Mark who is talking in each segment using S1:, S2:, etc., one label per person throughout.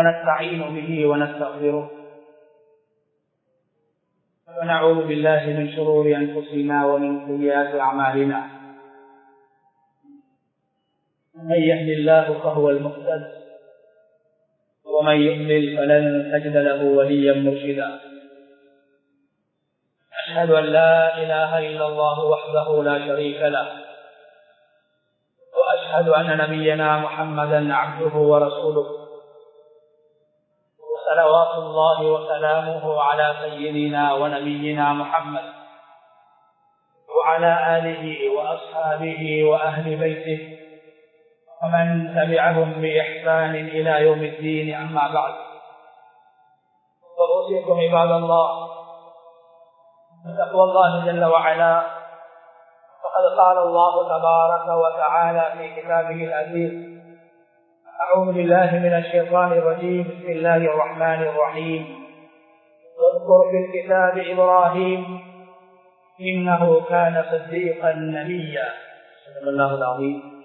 S1: ونستعين به ونستغفره ونعوذ بالله من شرور أنفسنا ومن سيئات أعمالنا من يهد الله فهو المهتد ومن يضلل فلن تجد له وليا مرشدا أشهد أن لا إله إلا الله وحده لا شريك له وأشهد أن نبينا محمدا عبده ورسوله صلوات الله وسلامه على سيدنا ونبينا محمد وعلى آله وأصحابه وأهل بيته ومن تبعهم بإحسان إلى يوم الدين أما بعد فأوصيكم عباد الله بتقوى الله جل وعلا فقد قال الله تبارك وتعالى في كتابه العزيز أعوذ بالله من الشيطان الرجيم بسم الله الرحمن الرحيم واذكر في الكتاب إبراهيم إنه كان صديقا نبيا صدق الله العظيم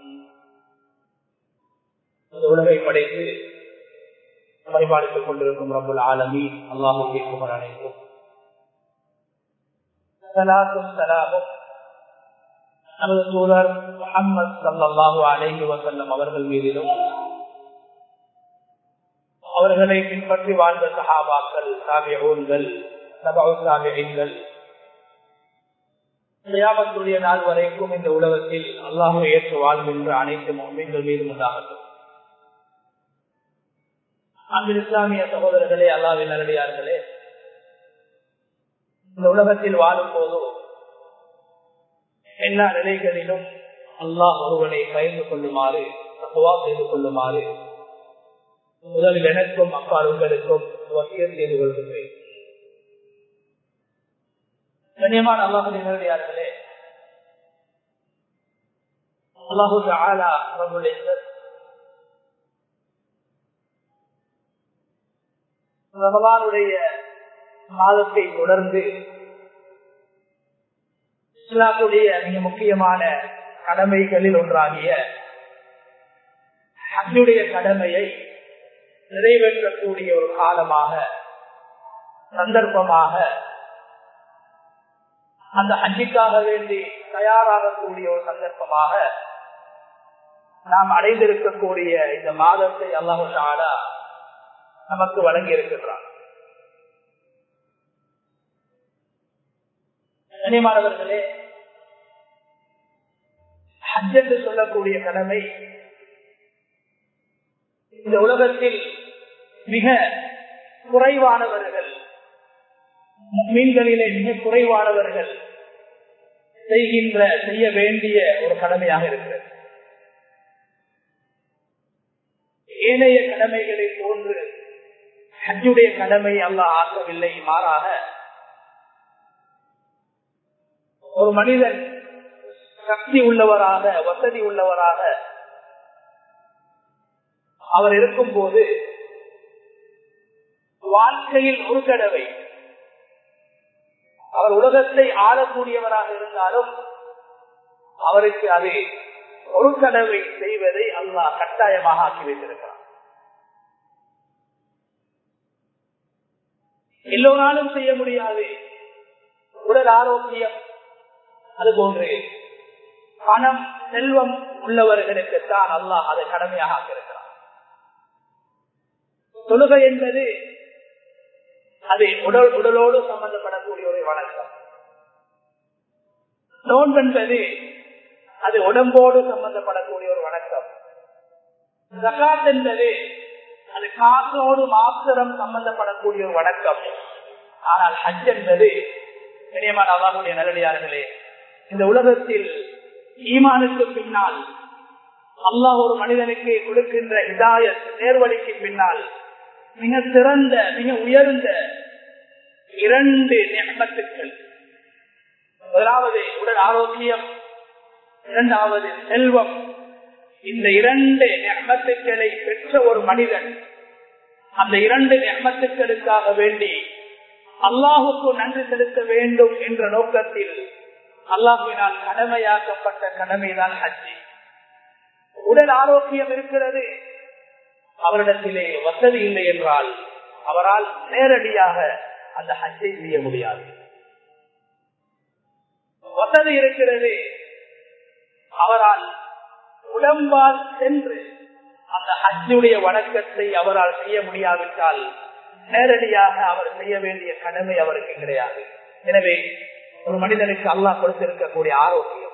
S1: உலகை படைத்து பரிபாலித்துக் கொண்டிருக்கும் ரபுல் ஆலமி அல்லாஹுடைய புகழ் அனைத்தும் சலாத்தும் சலாமும் நமது தூதர் முகமது சல்லாஹூ அலேஹி வசல்லம் அவர்கள் மீதிலும் அவர்களை பின்பற்றி வாழ்ந்த சஹாபாக்கள் சாபியோன்கள் சபாவுசாபிகள் கியாமத்துடைய நாள் வரைக்கும் இந்த உலகத்தில் அல்லாஹு ஏற்று வாழ்கின்ற அனைத்து மீன்கள் மீதும் உண்டாகட்டும் அங்கு இஸ்லாமிய சகோதரர்களே அல்லாவின் நல்லடியார்களே இந்த உலகத்தில் வாழும் போதோ எல்லா நிலைகளிலும் அல்லாஹ் ஒருவனை பயந்து கொள்ளுமாறு தப்புவா செய்து கொள்ளுமாறு முதலில் எனக்கும் அப்பால் உங்களுக்கும் வசியம் செய்து கொள்கின்றேன் கண்ணியமான அல்லாஹின் நேரடியார்களே அல்லாஹு ஆலா அவர்களுடைய ரமலானுடைய மாதத்தை தொடர்ந்து இஸ்லாத்துடைய மிக முக்கியமான கடமைகளில் ஒன்றாகிய ஹஜ்ஜுடைய கடமையை நிறைவேற்றக்கூடிய ஒரு காலமாக சந்தர்ப்பமாக அந்த ஹஜ்ஜிக்காக வேண்டி தயாராகக்கூடிய ஒரு சந்தர்ப்பமாக நாம் அடைந்திருக்கக்கூடிய இந்த மாதத்தை அல்லாஹு தாலா நமக்கு வழங்கி இருக்கின்றார் கனிமானவர்களே ஹஜ் என்று சொல்லக்கூடிய கடமை இந்த உலகத்தில் மிக குறைவானவர்கள் மீன்களிலே மிக குறைவானவர்கள் செய்கின்ற செய்ய வேண்டிய ஒரு கடமையாக இருக்கிறது ஏனைய கடமைகளை போன்று ஹஜ்ஜுடைய கடமை அல்ல ஆக்கவில்லை மாறாக ஒரு மனிதன் சக்தி உள்ளவராக வசதி உள்ளவராக அவர் இருக்கும் போது வாழ்க்கையில் ஒரு தடவை அவர் உலகத்தை ஆளக்கூடியவராக இருந்தாலும் அவருக்கு அது ஒரு தடவை செய்வதை அல்லாஹ் கட்டாயமாக ஆக்கி வைத்திருக்கிறார் எல்லோராலும் செய்ய முடியாது உடல் ஆரோக்கியம் அது போன்று பணம் செல்வம் உள்ளவர்களுக்கு தான் அல்லாஹ் அதை கடமையாக ஆக்கியிருக்கிறார் தொழுகை என்பது அது உடல் உடலோடு சம்பந்தப்படக்கூடிய ஒரு வணக்கம் நோன்பு என்பது அது உடம்போடு சம்பந்தப்படக்கூடிய ஒரு வணக்கம் ஜகாத் என்பது அது காசோடு மாத்திரம் சம்பந்தப்படக்கூடிய ஒரு வணக்கம் ஆனால் ஹஜ் என்பது கனியமான அல்லாஹுடைய நல்லடியார்களே இந்த உலகத்தில் ஈமானுக்கு பின்னால் அல்லாஹ் ஒரு மனிதனுக்கு கொடுக்கின்ற இதாயத் நேர்வழிக்கு பின்னால் மிக சிறந்த மிக உயர்ந்த இரண்டு நியமத்துக்கள் முதலாவது உடல் ஆரோக்கியம் இரண்டாவது செல்வம் இந்த இரண்டு நியமத்துக்களை பெற்ற ஒரு மனிதன் அந்த இரண்டு நியமத்துக்களுக்காக வேண்டி அல்லாஹுக்கு நன்றி செலுத்த வேண்டும் என்ற நோக்கத்தில் அல்லாஹுவினால் கடமையாக்கப்பட்ட கடமைதான் ஹஜ்ஜி உடல் ஆரோக்கியம் இருக்கிறது அவரிடத்திலே வசதி இல்லை என்றால் அவரால் நேரடியாக அந்த ஹஜ்ஜை செய்ய முடியாது வசதி இருக்கிறது அவரால் உடம்பால் சென்று அந்த ஹஜ்ஜுடைய வணக்கத்தை அவரால் செய்ய முடியாவிட்டால் நேரடியாக அவர் செய்ய வேண்டிய கடமை அவருக்கு கிடையாது எனவே ஒரு மனிதனுக்கு அல்லாஹ் கொடுத்திருக்கக்கூடிய ஆரோக்கியம்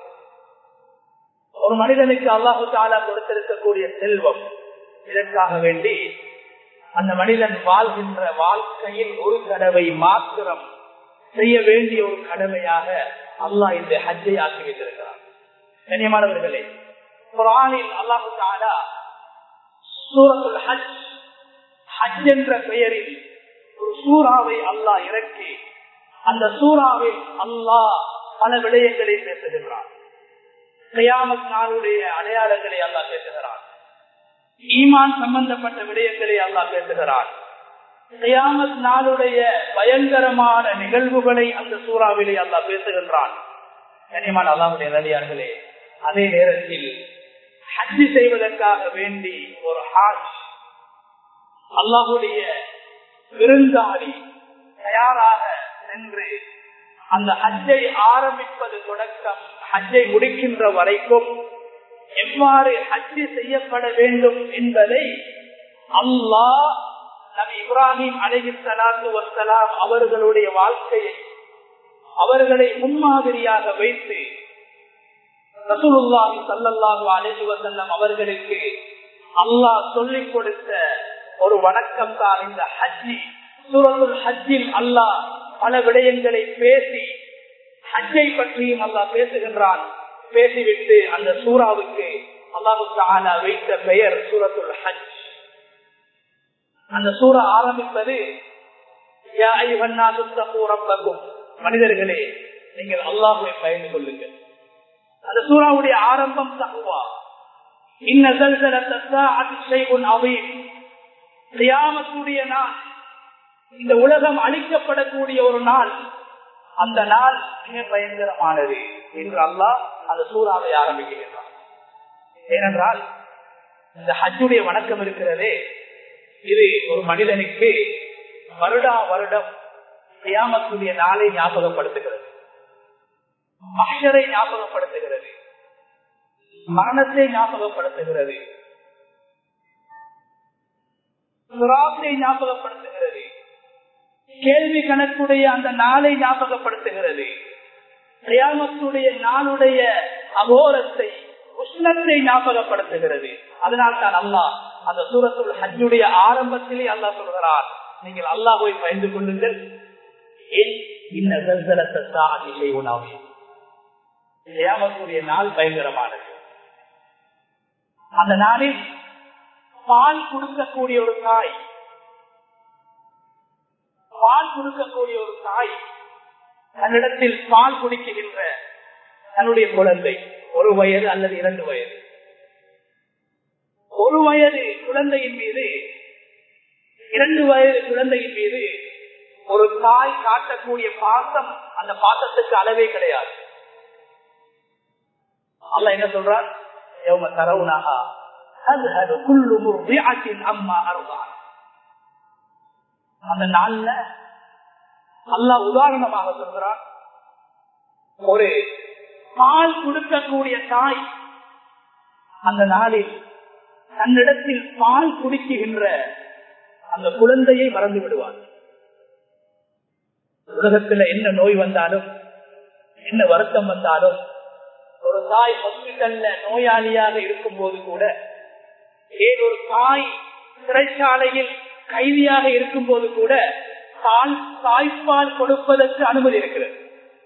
S1: ஒரு மனிதனுக்கு அல்லாஹு தாலா கொடுத்திருக்கக்கூடிய செல்வம் இதற்காக வேண்டி அந்த மனிதன் வாழ்கின்ற வாழ்க்கையில் ஒரு தடவை மாத்திரம் செய்ய வேண்டிய ஒரு கடமையாக அல்லாஹ் இந்த ஹஜ்ஜை ஆக்கி வைத்திருக்கிறார் கண்ணியமானவர்களே குரானில் அல்லாஹு தாலா சூரத்துல் ஹஜ் ஹஜ் என்ற பெயரில் ஒரு சூறாவை அல்லாஹ் இறக்கி அந்த சூறாவில் அல்லாஹ் பல விடயங்களை பேசுகின்றான் கயாமத் நாளுடைய அடையாளங்களை அல்லாஹ் பேசுகிறான் ஈமான் சம்பந்தப்பட்ட விடயங்களை அல்லாஹ் பேசுகிறான் கயாமத் நாளுடைய பயங்கரமான நிகழ்வுகளை அந்த சூறாவிலே அல்லாஹ் பேசுகின்றான் கனிமான் அல்லாவுடைய நலியார்களே அதே நேரத்தில் ஹஜ்ஜி செய்வதற்காக வேண்டி ஒரு ஹாஜ் அல்லாஹுடைய விருந்தாளி தயாராக சென்று அந்த ஹஜ்ஜை ஆரம்பிப்பது தொடக்கம் ஹஜ்ஜை முடிக்கின்ற வரைக்கும் எவ்வாறு ஹஜ்ஜி செய்யப்பட வேண்டும் என்பதை அல்லாஹ் நபி இப்ராஹிம் அலஹி சலாத்து வசலாம் அவர்களுடைய வாழ்க்கையை அவர்களை முன்மாதிரியாக வைத்து ரசூலுல்லாஹி சல்லல்லாஹு அலைஹி வஸல்லம் அவர்களுக்கு அல்லாஹ் சொல்லிக் கொடுத்த ஒரு வணக்கம் தான் இந்த ஹஜ்ஜி சூரத்துல் ஹஜ்ஜில் அல்லாஹ் பல விடயங்களை பேசி ஹஜ்ஜை பற்றியும் அல்லாஹ் பேசுகின்றான் பேசிவிட்டு அந்த சூறாவுக்கு அல்லாஹு தாலா வைத்த பெயர் சூரத்துல் ஹஜ் அந்த சூறா ஆரம்பிப்பது யா ஐயுஹன்னா துத்தகூ ரப்பக்கும் மனிதர்களே நீங்கள் அல்லாஹுவை பயந்து கொள்ளுங்கள் அந்த சூறாவுடைய ஆரம்பம் தகுவா இன்னுடைய நாள் இந்த உலகம் அழிக்கப்படக்கூடிய ஒரு நாள் அந்த நாள் மிக பயங்கரமானது என்று அல்லாஹ் அந்த சூறாவை ஆரம்பிக்கின்றான் ஏனென்றால் இந்த ஹஜ்ஜுடைய வணக்கம் இருக்கிறதே இது ஒரு மனிதனுக்கு வருடா வருடம் கியாமத்துடைய நாளை ஞாபகப்படுத்துகிறது மஷரை ஞாபகப்படுத்துகிறது மரணத்தை ஞாபகப்படுத்துகிறது சுறாத்தை ஞாபகப்படுத்துகிறது கேள்வி கணக்குடைய அந்த நாளை ஞாபகப்படுத்துகிறது கியாமத்துடைய நாளுடைய அகோரத்தை உஷ்ணத்தை ஞாபகப்படுத்துகிறது அதனால் தான் அல்லாஹ் அந்த சூரத்துள் ஹஜ்ஜுடைய ஆரம்பத்திலே அல்லாஹ் சொல்கிறார் நீங்கள் அல்லாஹை பயந்து கொள்ளுங்கள் ஏமக்கூடிய நாள் பயங்கரமானது அந்த நாளில் பால் கொடுக்கக்கூடிய ஒரு தாய் பால் கொடுக்கக்கூடிய ஒரு தாய் தன்னிடத்தில் பால் குடிக்கின்ற தன்னுடைய குழந்தை ஒரு வயது அல்லது இரண்டு வயது ஒரு வயது குழந்தையின் மீது இரண்டு வயது குழந்தையின் மீது ஒரு தாய் காட்டக்கூடிய பாசம் அந்த பாசத்துக்கு அளவே கிடையாது அல்ல என்ன சொல்றார் தரவுனாகா அம்மா அருவார் அந்த நாள்ல அல்லா உதாரணமாக சொல்கிறார் ஒரு பால் கொடுக்கக்கூடிய தாய் அந்த நாளில் தன்னிடத்தில் பால் குடிக்குகின்ற அந்த குழந்தையை மறந்து விடுவார் உலகத்துல என்ன நோய் வந்தாலும் என்ன வருத்தம் வந்தாலும் ஒரு தாய் ஹாஸ்பிட்டல்ல நோயாளியாக இருக்கும் போது கூட ஏன் ஒரு தாய் சிறைச்சாலையில் கைதியாக இருக்கும் போது கூட தாய் தாய்ப்பால் கொடுப்பதற்கு அனுமதி இருக்கிறது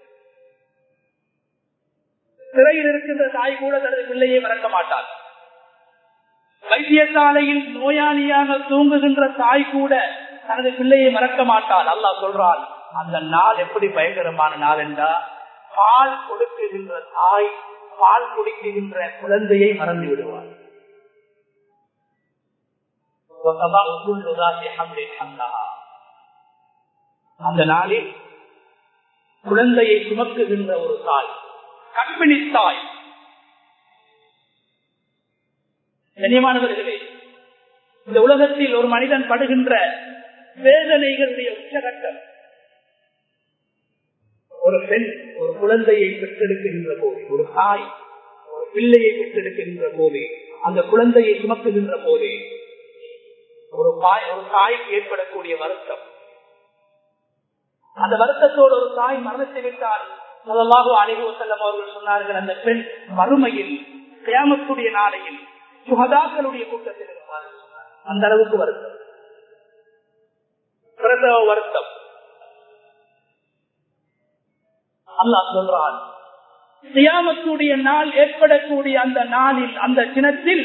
S1: சிறையில் இருக்கின்ற தாய் கூட தனது பிள்ளையை மறக்க மாட்டார் வைத்தியசாலையில் நோயாளியாக தூங்குகின்ற தாய் கூட தனது பிள்ளையை மறக்க மாட்டாள் அல்லாஹ் சொல்றாள் அந்த நாள் எப்படி பயங்கரமான நாள் என்றா பால் கொடுக்குகின்ற தாய் பால் குடிக்குகின்ற குழந்தையை மறந்து விடுவார் அந்த நாளில் குழந்தையை சுமக்குகின்ற ஒரு தாய் கற்பிணி தாய் கண்ணியமானவர்களே இந்த உலகத்தில் ஒரு மனிதன் படுகின்ற வேதனைகளுடைய உச்சகட்டம் ஒரு பெண் ஒரு குழந்தையை பெற்றெடுக்கின்ற போது ஒரு தாய் ஒரு பிள்ளையை பெற்றெடுக்கின்ற போது அந்த குழந்தையை சுமக்குகின்ற போது ஒரு தாய் ஒரு தாய்க்கு ஏற்படக்கூடிய வருத்தம் அந்த வருத்தத்தோடு ஒரு தாய் மரணத்தை விட்டால் முதலாக அணிவு செல்லம் அவர்கள் சொன்னார்கள் அந்த பெண் மறுமையில் கியாமத்துடைய நாளையில் சுகதாக்களுடைய கூட்டத்தில் இருப்பார்கள் அந்த அளவுக்கு வருத்தம் பிரசவ வருத்தம் அல்லாஹ் சொல்றான் சியாமத்துடைய நாள் ஏற்படக்கூடிய அந்த நாளில் அந்த தினத்தில்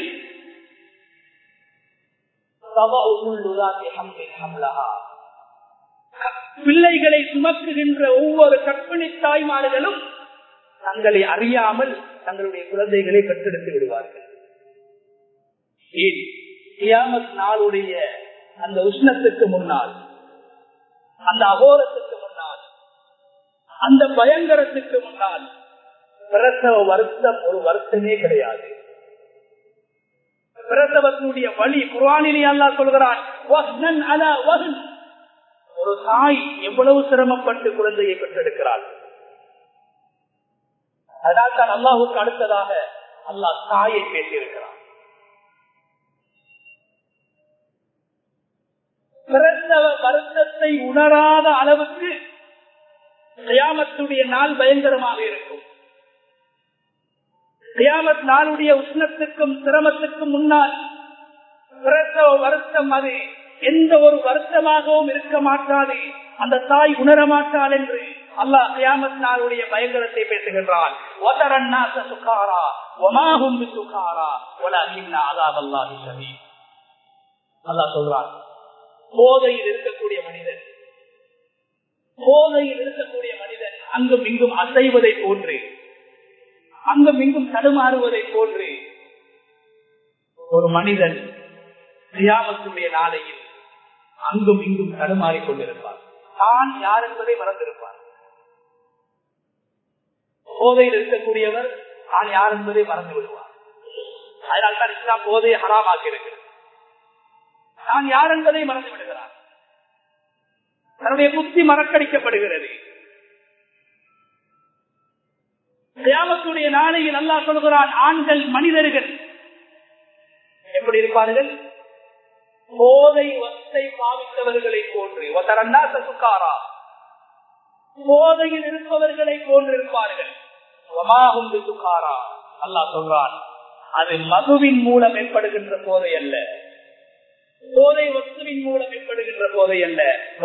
S1: பிள்ளைகளை சுமக்குகின்ற ஒவ்வொரு கற்பிணி தாய்மார்களும் தங்களை அறியாமல் தங்களுடைய குழந்தைகளை பெற்றெடுத்து விடுவார்கள் ஏன் கியாமத் நாளுடைய அந்த உஷ்ணத்துக்கு முன்னால் அந்த அகோரத்துக்கு முன்னால் அந்த பயங்கரத்துக்கு முன்னால் பிரசவ வருத்தம் ஒரு வருத்தமே கிடையாது பிரசவத்தினுடைய வழி குரானிலே அல்லா சொல்கிறான் ஒரு தாய் எவ்வளவு சிரமப்பட்டு குழந்தையை பெற்றெடுக்கிறாள் அதனால் தான் அல்லாஹுக்கு அடுத்ததாக அல்லாஹ் தாயை பேசியிருக்கிறான் பிரசவ வருத்தத்தை உணராத அளவுக்கு கியாமத்துடைய நாள் பயங்கரமாக இருக்கும் கியாமத் நாளுடைய உஷ்ணத்துக்கும் சிரமத்துக்கும் முன்னால் பிரசவ வருத்தம் அது எந்த ஒரு வருத்தமாகவும் இருக்க மாட்டாது அந்த தாய் உணர மாட்டாள் என்று அல்லாஹ் கியாமத் நாளுடைய பயங்கரத்தை பேசுகின்றான் சுகாரா ஒமாகும் சுகாரா அல்லாஹ் சொல்றான் போதையில் இருக்கக்கூடிய மனிதன் போதையில் இருக்கக்கூடிய மனிதன் அங்கும் இங்கும் அசைவதை போன்று அங்கும் இங்கும் தடுமாறுவதை போன்று ஒரு மனிதன் கியாமத்துடைய நாளையில் அங்கும் இங்கும் தடுமாறிக் கொண்டிருப்பார் தான் யார் என்பதை மறந்திருப்பார் போதையில் இருக்கக்கூடியவர் தான் யார் என்பதை மறந்து விடுவார் அதனால்தான் இஸ்லாம் போதையை ஹராமாக்கி இருக்கிறது நான் யார் என்பதை மறந்து விடுகிறார் தன்னுடைய புத்தி மறக்கடிக்கப்படுகிறது கியாமத்துடைய நாளையில் அல்லா சொல்கிறான் ஆண்கள் மனிதர்கள் எப்படி இருப்பார்கள் போதை வத்தை பாவித்தவர்களை போன்று ஒத்தரண்டா சசுக்காரா போதையில் இருப்பவர்களை போன்று இருப்பார்கள் சுகாரா அல்லா சொல்றான் அது மதுவின் மூலம் ஏற்படுகின்ற போதை அல்ல போதை வஸ்துவின் மூலம் ஏற்படுகின்ற போதை அல்ல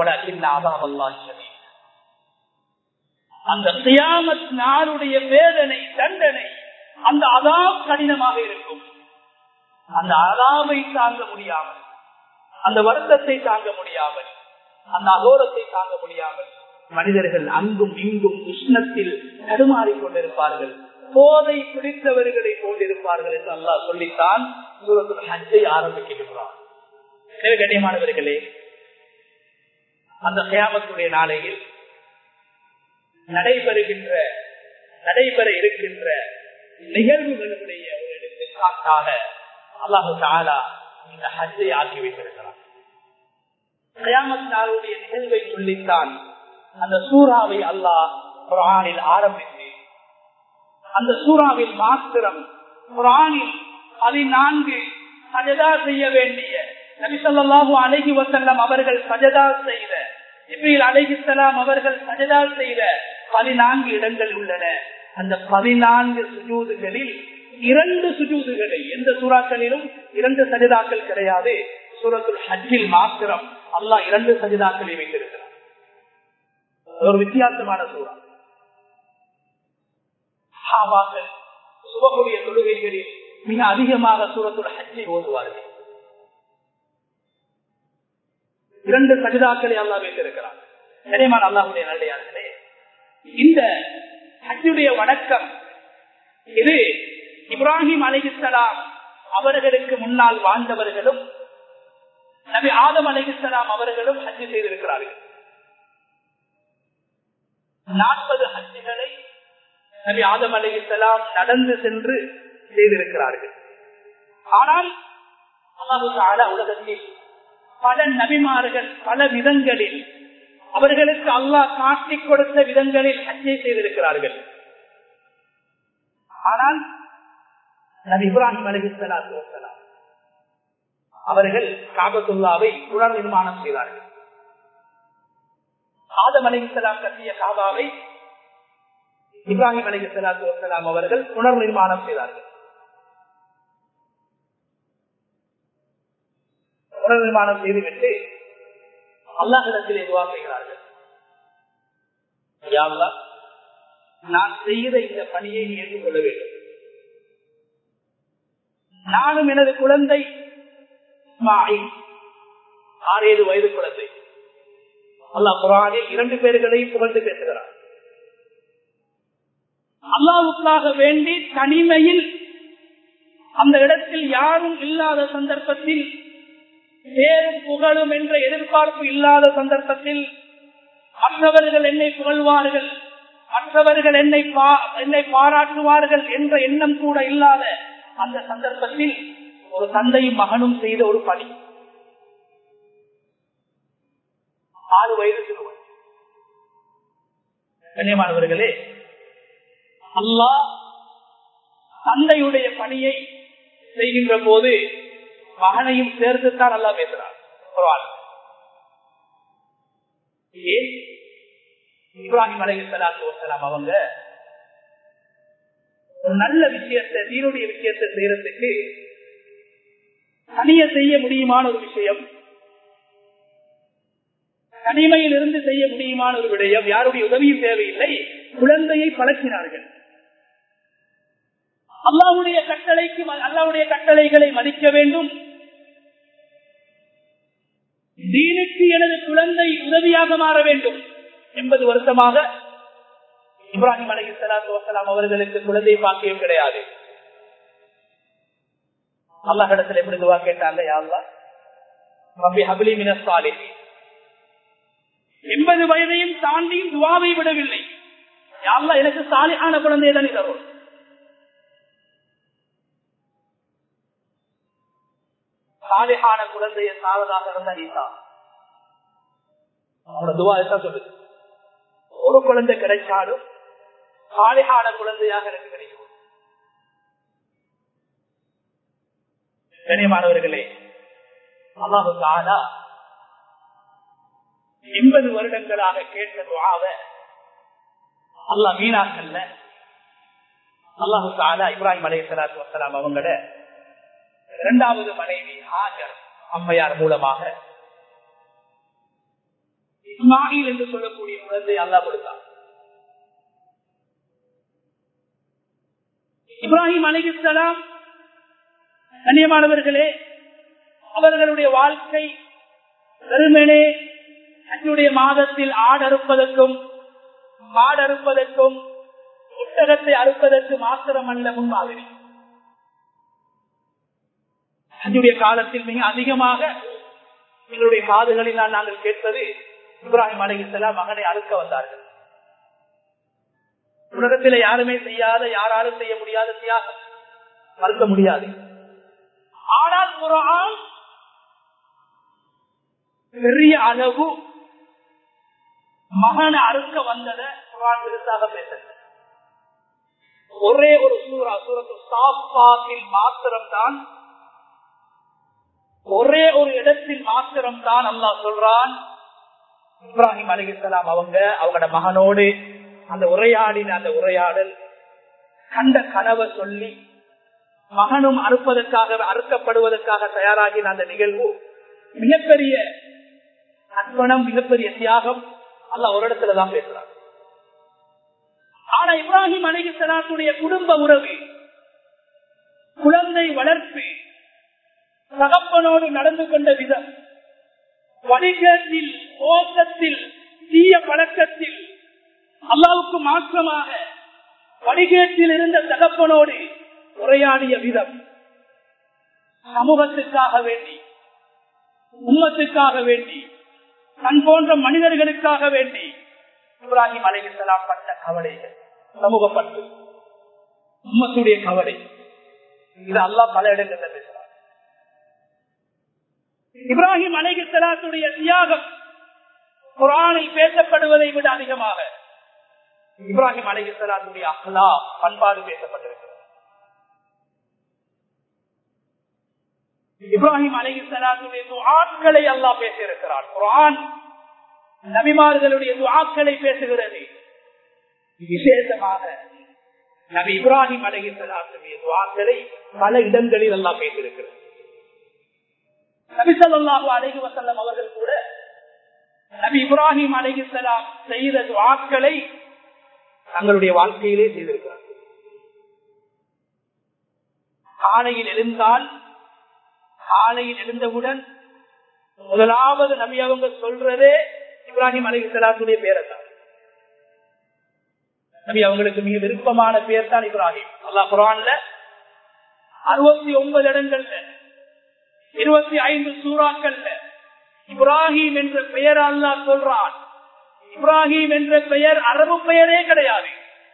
S1: அந்த சியாமத் நாளுடைய வேதனை தண்டனை அந்த அதாம் கடினமாக இருக்கும் அந்த அதாவை தாங்க முடியாமல் அந்த வருத்தத்தை தாங்க முடியாமல் அந்த அகோரத்தை தாங்க முடியாமல் மனிதர்கள் அங்கும் இங்கும் உஷ்ணத்தில் தடுமாறிக் கொண்டிருப்பார்கள் போதை பிடித்தவர்களை கொண்டிருப்பார்கள் என்று அல்லா சொல்லித்தான் சூரத்துல் ஹஜ்ஜை ஆரம்பிக்கின்றார் எனவே கண்ணியமானவர்களே அந்த கயாமத்துடைய நாளையில் நடைபெறுகின்ற நடைபெற இருக்கின்ற நிகழ்வுகளுடைய ஒரு எடுத்துக்காட்டாக அல்லாஹு தாலா இந்த ஹஜ்ஜை ஆக்கி வைத்திருக்கிறார் கயாமத் நாளுடைய நிகழ்வை சொல்லித்தான் அந்த சூறாவை அல்லாஹ் குரானில் ஆரம்பித்து அந்த சூறாவில் மாத்திரம் குரானில் பதினான்கு சஜதா செய்ய வேண்டிய நபிசல்லாஹு அழகி வசல்லம் அவர்கள் சஜதா செய்த இப்ரீல் அலைகிசலாம் அவர்கள் சஜதா செய்த பதினான்கு இடங்கள் உள்ளன அந்த பதினான்கு சுஜூதுகளில் இரண்டு சுஜூதுகளை எந்த சூறாக்களிலும் இரண்டு சஜிதாக்கள் கிடையாது சூரத்துல் ஹஜ்ஜில் மாத்திரம் அல்லாஹ் இரண்டு சஜிதாக்களை வைத்திருக்கிறார் ஒரு வித்தியாசமான சூறா சுபகுடைய தொழுகைகளில் மிக அதிகமாக சூரத்துல் ஹஜ்ஜை ஓதுவார்கள் இரண்டு சஜிதாக்களை அல்லா வைத்திருக்கிறார் நிறையமான அல்லாஹுடைய நல்லையார்களே இந்த ஹஜ்ஜுடைய வணக்கம் இது இப்ராஹிம் அலிஹிஸ்லாம் அவர்களுக்கு முன்னால் வாழ்ந்தவர்களும் நபி ஆதம் அலிஹிஸ்லாம் அவர்களும் ஹஜ்ஜு செய்திருக்கிறார்கள் நாற்பது ஹஜ்ஜுகளை நபி ஆதம் அலிஹிஸ்லாம் நடந்து சென்று செய்திருக்கிறார்கள் ஆனால் அல்லாஹு உலகத்தில் பல நபிமார்கள் பல விதங்களில் அவர்களுக்கு அல்லாஹ் காட்டிக் கொடுத்த விதங்களில் ஹஜ்ஜை செய்திருக்கிறார்கள் ஆனால் நபி இப்ராஹிம் அலிஹலாத்து வசலாம் அவர்கள் காபத்துல்லாவை புனர் நிர்மாணம் செய்தார்கள் ஆதம் அலிஹலாம் கட்டிய காபாவை இப்ராஹிம் அலிஹலாத்து வசலாம் அவர்கள் புனர் நிர்மாணம் செய்தார்கள் புனர் நிர்மாணம் செய்துவிட்டு அல்லாஹிடத்தில் எதுவா செய்கிறார்கள் நான் செய்த இந்த பணியை நீ ஏற்றுக்கொள்ள வேண்டும் நானும் எனது குழந்தை ஆறு ஏழு வயது குழந்தை அல்லாஹ் குரானில் இரண்டு பேர்களையும் புகழ்ந்து பேசுகிறார் அல்லாவுக்காக வேண்டி தனிமையில் அந்த இடத்தில் யாரும் இல்லாத சந்தர்ப்பத்தில் பேரும் புகழும் என்ற எதிர்பார்ப்பு இல்லாத சந்தர்ப்பத்தில் மற்றவர்கள் என்னை புகழ்வார்கள் மற்றவர்கள் என்னை என்னை பாராட்டுவார்கள் என்ற எண்ணம் கூட இல்லாத அந்த சந்தர்ப்பத்தில் ஒரு தந்தையும் மகனும் செய்த ஒரு பணி ஆறு வயது சிறுவன் கண்ணியமானவர்களே அல்லாஹ் தந்தையுடைய பணியை செய்கின்ற போது மகனையும் சேர்த்துத்தான் நல்லா பேசுறார் இப்ராஹிம் அலை சலாத்து வசலாம் அவங்க ஒரு நல்ல விஷயத்தை தீனுடைய விஷயத்தை செய்யறதுக்கு தனிய செய்ய முடியுமான ஒரு விஷயம் தனிமையில் இருந்து செய்ய முடியுமான ஒரு விடயம் யாருடைய உதவியும் தேவையில்லை குழந்தையை பழக்கினார்கள் அல்லாவுடைய கட்டளைக்கு அல்லாவுடைய கட்டளைகளை மதிக்க வேண்டும் தீனுக்கு எனது குழந்தை உதவியாக மாற வேண்டும் எண்பது வருஷமாக இப்ராஹிம் அலி சலாத்து வசலாம் அவர்களுக்கு குழந்தை பாக்கியம் கிடையாது அல்லாஹிடத்தில் எப்படி துவா கேட்டாங்க யாழ்லா ரபி ஹபிலி மினஸ்தாலி எண்பது வயதையும் தாண்டியும் துவாவை விடவில்லை யாழ்லா எனக்கு சாலியான குழந்தையை தான் தரும் சாலிஹான குழந்தைய சாவதாக இருந்த நீதா அவனோட துவா தான் சொல்லுது ஒரு குழந்தை கிடைச்சாலும் சாலிஹான குழந்தையாக எனக்கு கிடைக்கும் கனியமானவர்களே அல்லாஹு தாலா எண்பது வருடங்களாக கேட்ட துவாவ அல்லாஹ் மீனாக்கல்ல அல்லாஹு தாலா இப்ராஹிம் அலை சலாத்து வசலாம் அவங்கள இரண்டாவது மனைவி ஹாஜர் அம்மையார் மூலமாக இஸ்மாயில் என்று சொல்லக்கூடிய குழந்தை அல்லா கொடுத்தார் இப்ராஹிம் அலிகலாம் கண்ணியமானவர்களே அவர்களுடைய வாழ்க்கை வெறுமனே அன்றைய மாதத்தில் ஆடறுப்பதற்கும் மாடறுப்பதற்கும் புத்தகத்தை அறுப்பதற்கு மாத்திரமல்ல முன்மாதிரி அன்றைய காலத்தில் மிக அதிகமாக எங்களுடைய காதுகளினால் நாங்கள் கேட்பது இப்ராஹிம் அலைஹிஸ்லாம் மகனை அறுக்க வந்தார்கள் உலகத்தில் யாருமே செய்யாத யாராலும் செய்ய முடியாத தியாகம் மறுக்க முடியாது ஆனால் ஒரு ஆள் பெரிய அளவு மகனை அறுக்க வந்ததை குரான் பெருசாக பேசல ஒரே ஒரு சூரா சூரத்து சாப்பாட்டில் மாத்திரம்தான் ஒரே ஒரு இடத்தில் மாத்திரம் தான் அல்லாஹ் சொல்றான் இப்ராஹிம் அலிகலாம் அவங்க அவங்களோட மகனோடு அந்த உரையாடின அந்த உரையாடல் கண்ட கனவை சொல்லி மகனும் அறுப்பதற்காக அறுக்கப்படுவதற்காக தயாராகின அந்த நிகழ்வு மிகப்பெரிய அர்ப்பணம் மிகப்பெரிய தியாகம் அல்ல ஒரு இடத்துலதான் பேசுறாங்க ஆனா இப்ராஹிம் அலிகலாத்துடைய குடும்ப உறவு குழந்தை வளர்ப்பு தகப்பனோடு நடந்து கொண்ட விதம் வணிகத்தில் ஓட்டத்தில் தீய பழக்கத்தில் அல்லாவுக்கு மாற்றமாக வணிகத்தில் இருந்த தகப்பனோடு உரையாடிய விதம் சமூகத்துக்காக வேண்டி உம்மத்துக்காக வேண்டி தன் போன்ற மனிதர்களுக்காக வேண்டி இப்ராஹிம் அலைகிசலாம் பட்ட கவலைகள் சமூகப்பட்டு உம்மத்துடைய கவலை இது அல்லா பல இடங்கள்ல பேசுறார்
S2: இப்ராஹிம் அலைகிஸ்லாத்துடைய தியாகம் குரானில் பேசப்படுவதை விட அதிகமாக இப்ராஹிம் அலைகிஸ்லாத்துடைய அஹ்லா பண்பாடு பேசப்பட்டிருக்கிறது இப்ராஹிம் அலைகிஸ்லாத்துடைய துஆக்களை அல்லாஹ் பேசியிருக்கிறார் குரான் நபிமார்களுடைய துஆக்களை பேசுகிறது விசேஷமாக நபி இப்ராஹிம் அலைகிஸ்லாத்துடைய துஆக்களை பல இடங்களில் எல்லாம் பேசியிருக்கிறது நபி ஸல்லல்லாஹு அலைஹி வஸல்லம் அவர்கள் கூட நபி இப்ராஹிம் அலைஹிஸ்ஸலாம் செய்த துஆக்களை தங்களுடைய வாழ்க்கையிலே செய்திருக்கிறார் காலையில் எழுந்தால் காலையில் எழுந்தவுடன் முதலாவது நபி அவங்க சொல்றதே இப்ராஹிம் அலைஹிஸ்ஸலாத்துடைய பேரை தான் நபி அவங்களுக்கு மிக விருப்பமான பேர் தான் இப்ராஹிம் அல்லாஹ் குரான்ல அறுபத்தி ஒன்பது இடங்கள்ல இருபத்தி ஐந்து சூறாக்கள்ல இப்ராஹிம் என்ற பெயர் அல்லாஹ் சொல்றான் இப்ராஹிம் என்ற பெயர் அரபு பெயரே கிடையாது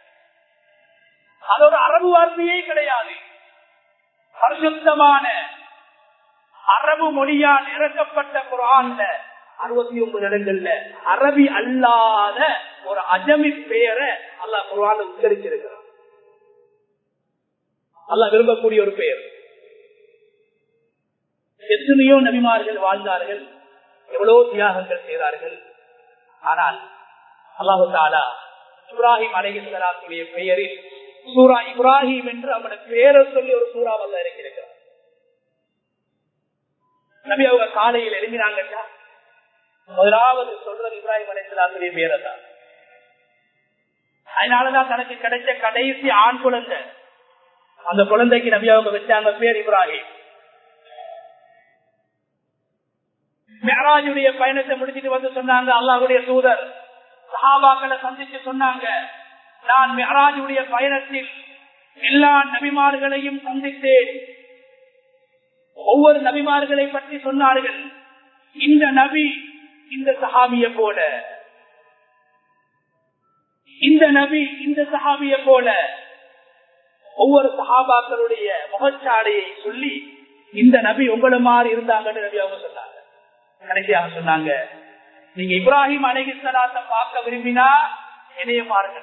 S2: அது ஒரு அரபு வார்த்தையே கிடையாது பரிசுத்தமான அரபு மொழியால் இறக்கப்பட்ட குரான்ல அறுபத்தி ஒன்பது இடங்கள்ல அரபி அல்லாத ஒரு அஜமி பெயரை அல்லாஹ் குரான் உச்சரிச்சிருக்கிறார் அல்லாஹ் விரும்பக்கூடிய ஒரு பெயர் எத்தனையோ நபிமார்கள் வாழ்ந்தார்கள் எவ்வளவு தியாகங்கள் செய்தார்கள் ஆனால் அல்லாஹு தாலா இப்ராஹிம் அலைகிஸ்லாத்துடைய பெயரில் சூரா இப்ராஹிம் என்று அவருடைய பெயரை சொல்லி ஒரு சூறாவல்ல இருக்கிறார் நபி அவங்க காலையில் எழுதினாங்கட்டா முதலாவது சொல்றது இப்ராஹிம் அலைகிஸ்லாத்துடைய பேரை தான் அதனாலதான் தனக்கு கிடைச்ச கடைசி ஆண் குழந்தை அந்த குழந்தைக்கு நபி அவங்க வச்சாங்க பேர் இப்ராஹிம் மேராஜுடைய பயணத்தை முடிச்சிட்டு வந்து சொன்னாங்க அல்லாஹுடைய தூதர் சஹாபாக்களை சந்திச்சு சொன்னாங்க நான் மேராஜுடைய பயணத்தில் எல்லா நபிமார்களையும் சந்தித்தேன் ஒவ்வொரு நபிமார்களை பற்றி சொன்னார்கள் இந்த நபி இந்த சஹாபிய போல இந்த நபி இந்த சஹாபிய போல ஒவ்வொரு சஹாபாக்களுடைய முகச்சாடையை சொல்லி இந்த நபி உங்களை மாதிரி இருந்தாங்கன்னு நபி அவங்க சொன்னாங்க கடைசியாக சொன்னாங்க நீங்க இப்ராஹிம் அலைகிஸ்லாத்தை பார்க்க விரும்பினா என்னைய பாருங்க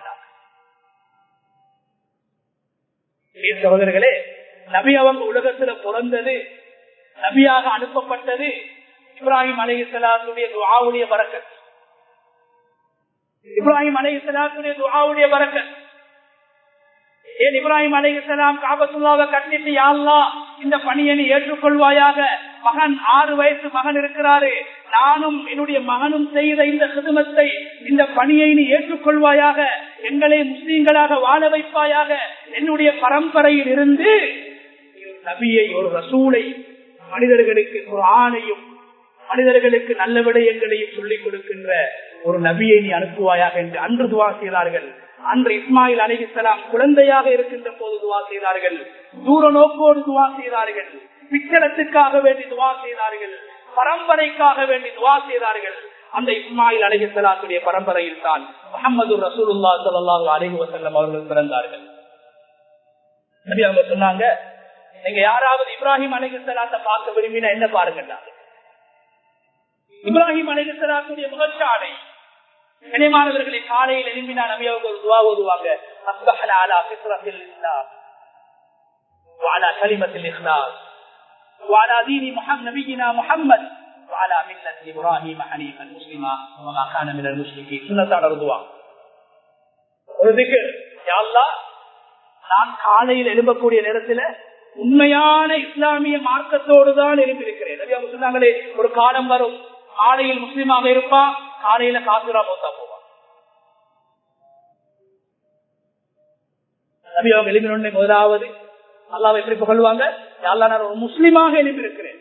S2: சகோதரர்களே நபி அவங்க உலகத்துல பிறந்தது நபியாக அனுப்பப்பட்டது இப்ராஹிம் அலைகிஸ்லாத்துடைய துவாவுடைய பறக்கத் இப்ராஹிம் அலைகிஸ்லாத்துடைய துவாவுடைய பறக்கத் ஏன் இப்ராஹிம் அலைகிஸ்லாம் காபத்துல்லாவை கட்டிட்டு யாழ்லா இந்த பணியை நீ ஏற்றுக்கொள்வாயாக மகன் ஆறு வயசு மகன் இருக்கிறாரு நானும் என்னுடைய மகனும் செய்த இந்த சிதுமத்தை இந்த பணியை நீ ஏற்றுக்கொள்வாயாக எங்களை முஸ்லீம்களாக வாழ வைப்பாயாக என்னுடைய பரம்பரையில் இருந்து நபியை ஒரு ரசூலை மனிதர்களுக்கு ஒரு ஆணையும் மனிதர்களுக்கு நல்ல விடயங்களையும் சொல்லிக் கொடுக்கின்ற ஒரு நபியை நீ அனுப்புவாயாக என்று அன்று துவா செய்தார்கள் அன்று இஸ்மாயில் அலிஹிசலாம் குழந்தையாக இருக்கின்ற போது துவா செய்தார்கள் தூர நோக்கோடு துவா செய்தார்கள் பிச்சளத்துக்காக வேண்டி துவா செய்தார்கள் பரம்பரைக்காக வேண்டி துவா செய்தார்கள் அந்த இஸ்மாயில் அலிஹிசலாத்துடைய பரம்பரையில் தான் முகமது ரசூலுல்லா சல்லாஹூ அலிஹி வசல்லம் அவர்கள் பிறந்தார்கள் நபி அவங்க சொன்னாங்க நீங்க யாராவது இப்ராஹிம் அலிஹிசலாத்தை பார்க்க விரும்பினா என்ன பாருங்க இப்ராஹிம் அலிஹிசலாத்துடைய முகச்சாடை கனிமானவர்களை காலையில் எழும்பினா நபியாவுக்கு ஒரு துவா ஓதுவாங்க அஸ்பஹல அலா ஃபித்ரத்தில் இஸ்லாம் وعلى كلمة الإخلاص وعلى دين محمد نبينا محمد وعلى ملة إبراهيم حنيفا مسلما وما كان من المشركين سنة على رضوان ஒரு திக்கர் நான் காலையில் எழும்பக்கூடிய நேரத்தில் உண்மையான இஸ்லாமிய மார்க்கத்தோடு தான் எழுப்பியிருக்கிறேன் அவங்க சொன்னாங்களே ஒரு காலம் வரும் காலையில் முஸ்லீமாக இருப்பான் காலையில காசுரா மோத்தா போவான் நபி அவங்க எழுப்பினோடனே முதலாவது அல்லாவை எப்படி புகழ்வாங்க யாழ்லா நான் ஒரு முஸ்லீமாக எழுப்பியிருக்கிறேன்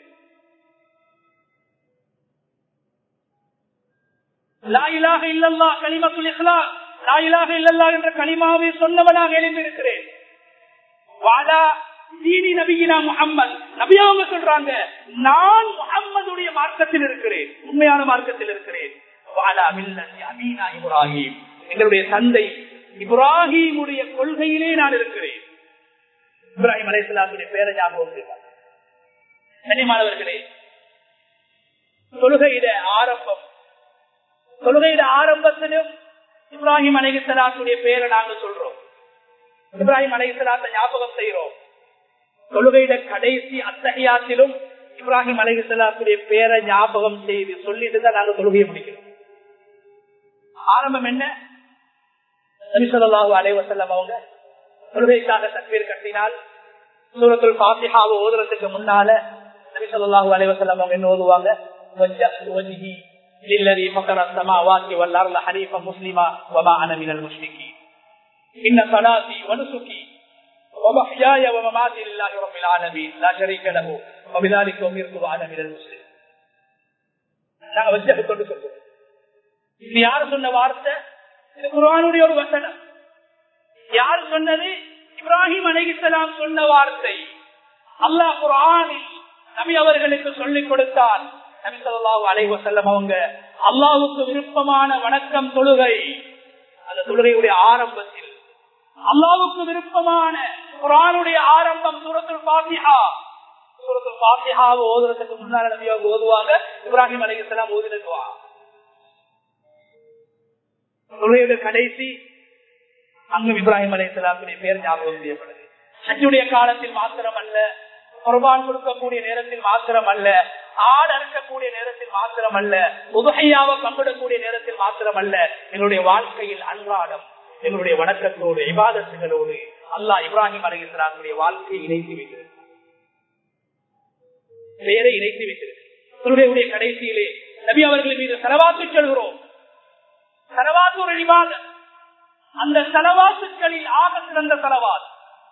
S2: லாயிலாக இல்லல்லா களிமத்துல் இஸ்லாம் லாயிலாக இல்லல்லா என்ற களிமாவை சொன்னவனாக எழுப்பியிருக்கிறேன் வாலா தீனி நபியினா முகம்மது நபி அவங்க சொல்றாங்க நான் முகம்மதுடைய மார்க்கத்தில் இருக்கிறேன் உண்மையான மார்க்கத்தில் இருக்கிறேன் வாலா மில்லத்தி அமீனா இப்ராஹிம் எங்களுடைய தந்தை இப்ராஹிமுடைய கொள்கையிலே நான் இருக்கிறேன் இப்ராஹிம் அலைசலாத்துடைய பேரை ஞாபகம் கனிமானவர்களே தொழுகையிட ஆரம்பம் தொழுகையிட ஆரம்பத்திலும் இப்ராஹிம் அலைகிசலாத்துடைய பேரை நாங்க சொல்றோம் இப்ராஹிம் அலைகிசலாத்தை ஞாபகம் செய்யறோம் தொழுகையிட கடைசி அத்தகையாத்திலும் இப்ராஹிம் அலைகிசலாத்துடைய பேரை ஞாபகம் செய்து சொல்லிட்டு தான் நாங்க தொழுகையை முடிக்கிறோம் ஆரம்பம் என்ன நபிசல்லாஹு அலைவசல்லம் அவங்க தொழுகைக்காக தற்பீர் கட்டினால் சூரத்துல் பாத்திஹாவை ஓதுறதுக்கு முன்னால நபிசல்லாஹு அலைவசல்லம் அவங்க என்ன ஓதுவாங்க للذي فطر السماوات والارض حنيفا مسلما وما انا من المشركين ان صلاتي ونسكي ومحياي ومماتي لله رب العالمين لا شريك له وبذلك امرت وانا من المسلمين நாங்க வஜ்ஜக கொண்டு சொல்றோம் இது யார் சொன்ன வார்த்தை இது குரானுடைய ஒரு வசனம் யார் சொன்னது இப்ராஹிம் அலைகிஸ்லாம் சொன்ன வார்த்தை அல்லாஹ் குரானில் நபி அவர்களுக்கு சொல்லிக் கொடுத்தால் நபி சொல்லாஹு அலைவ செல்லம் அவங்க அல்லாவுக்கு விருப்பமான வணக்கம் தொழுகை அந்த தொழுகையுடைய ஆரம்பத்தில் அல்லாவுக்கு விருப்பமான குரானுடைய ஆரம்பம் சூரத்துல் பாத்திஹா சூரத்துல் பாத்திஹாவை ஓதுறதுக்கு முன்னால நபி அவங்க ஓதுவாங்க இப்ராஹிம் அலைகிஸ்லாம் ஓதிடுவா தொழுகையுடைய கடைசி அங்கும் இப்ராஹிம் அலைகிஸ்லாத்துடைய பேர் ஞாபகம் செய்யப்படுது ஹஜ்ஜுடைய காலத்தில் மாத்திரம் அல்ல குர்பான் கொடுக்கக்கூடிய நேரத்தில் மாத்திரம் அல்ல ஆடு அறுக்கக்கூடிய நேரத்தில் மாத்திரம் அல்ல உதகையாவை பங்கிடக்கூடிய நேரத்தில் மாத்திரம் அல்ல எங்களுடைய வாழ்க்கையில் அன்றாடம் எங்களுடைய வணக்கத்தோடு விவாதத்துகளோடு அல்லாஹ் இப்ராஹிம் அலிஸ்லாமுடைய வாழ்க்கையை இணைத்து வைக்கிறது பெயரை இணைத்து வைக்கிறது தொழுகையுடைய கடைசியிலே நபி அவர்கள் மீது செலவாத்து சொல்கிறோம் செலவாத்து ஒரு விவாதம் அந்த செலவாத்துக்களில் ஆக சிறந்த செலவாத்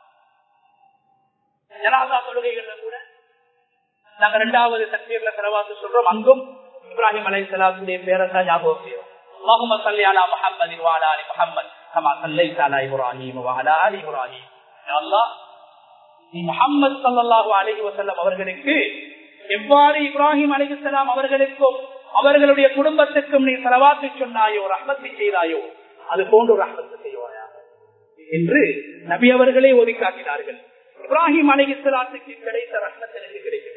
S2: ஜனாதா தொழுகைகள்ல கூட நாங்க ரெண்டாவது தக்பீர்ல செலவாத்து சொல்றோம் அங்கும் இப்ராஹிம் அலை சலாத்துடைய பேரத்தான் ஞாபகம் செய்யறோம் اللهم صل على محمد وعلى ال محمد كما صليت على ابراهيم وعلى ال ابراهيم يا الله நீ முகமது சல்லாஹூ அலஹி வசல்லம் அவர்களுக்கு எவ்வாறு இப்ராஹிம் அலிசலாம் அவர்களுக்கும் அவர்களுடைய குடும்பத்துக்கும் நீ செலவாத்து சொன்னாயோ ரஹ்மத்தை செய்தாயோ அது போன்று ரஹ்மத்து செய்வாயா என்று நபி அவர்களே ஒதுக்கி காட்டினார்கள் இப்ராஹிம் அலிஸ்லாத்துக்கு கிடைத்த ரஹ்மத் எனக்கு கிடைக்கிறது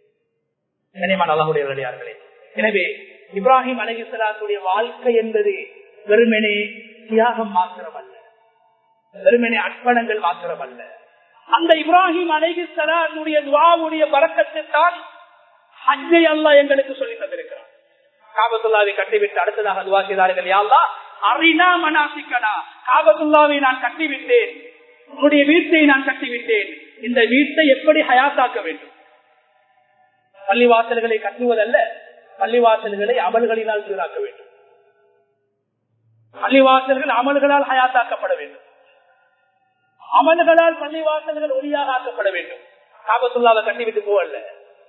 S2: அல்லாஹுடைய எனவே இப்ராஹிம் அலிஸ்லாத்துடைய வாழ்க்கை என்பது வெறுமனே தியாகம் மாத்திரம் அல்ல வெறுமனே அர்ப்பணங்கள் மாத்திரம் அல்ல அந்த இப்ராஹிம் அலிஸ்லாத்துடைய துவாவுடைய பறக்கத்தை தான் ஹஜ்ஜை அல்லா எங்களுக்கு சொல்லி தந்திருக்கிறார் காபத்துல்லாவை கட்டிவிட்டு அடுத்ததாக துவா செய்தார்கள் யாழ்லா அரினா மனாசிக்கனா காபத்துல்லாவை நான் கட்டிவிட்டேன் உன்னுடைய வீட்டை நான் கட்டிவிட்டேன் இந்த வீட்டை எப்படி ஹயாத்தாக்க வேண்டும் பள்ளிவாசல்களை கட்டுவதல்ல பள்ளிவாசல்களை அமல்களினால் சீராக்க வேண்டும் பள்ளிவாசல்கள் அமல்களால் ஹயாத்தாக்கப்பட வேண்டும் அமல்களால் பள்ளிவாசல்கள் ஒளியாக ஆக்கப்பட வேண்டும் காபத்துள்ளாவை கட்டிவிட்டு போவல்ல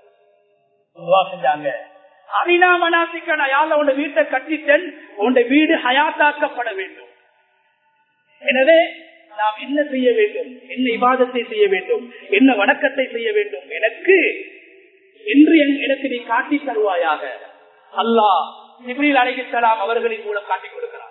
S2: செஞ்சாங்க அரினா மனாசிக்கனா யாழ உன் வீட்டை கட்டிட்டேன் உன் வீடு ஹயாத்தாக்கப்பட வேண்டும் எனவே நாம் என்ன செய்ய வேண்டும் என்ன விவாதத்தை செய்ய வேண்டும் என்ன வணக்கத்தை செய்ய வேண்டும் எனக்கு என்று எனக்கு நீ காட்டி தருவாயாக அல்லாஹ் இப்ரீல் அலைகிசலாம் அவர்களின் மூலம் காட்டிக் கொடுக்கிறார்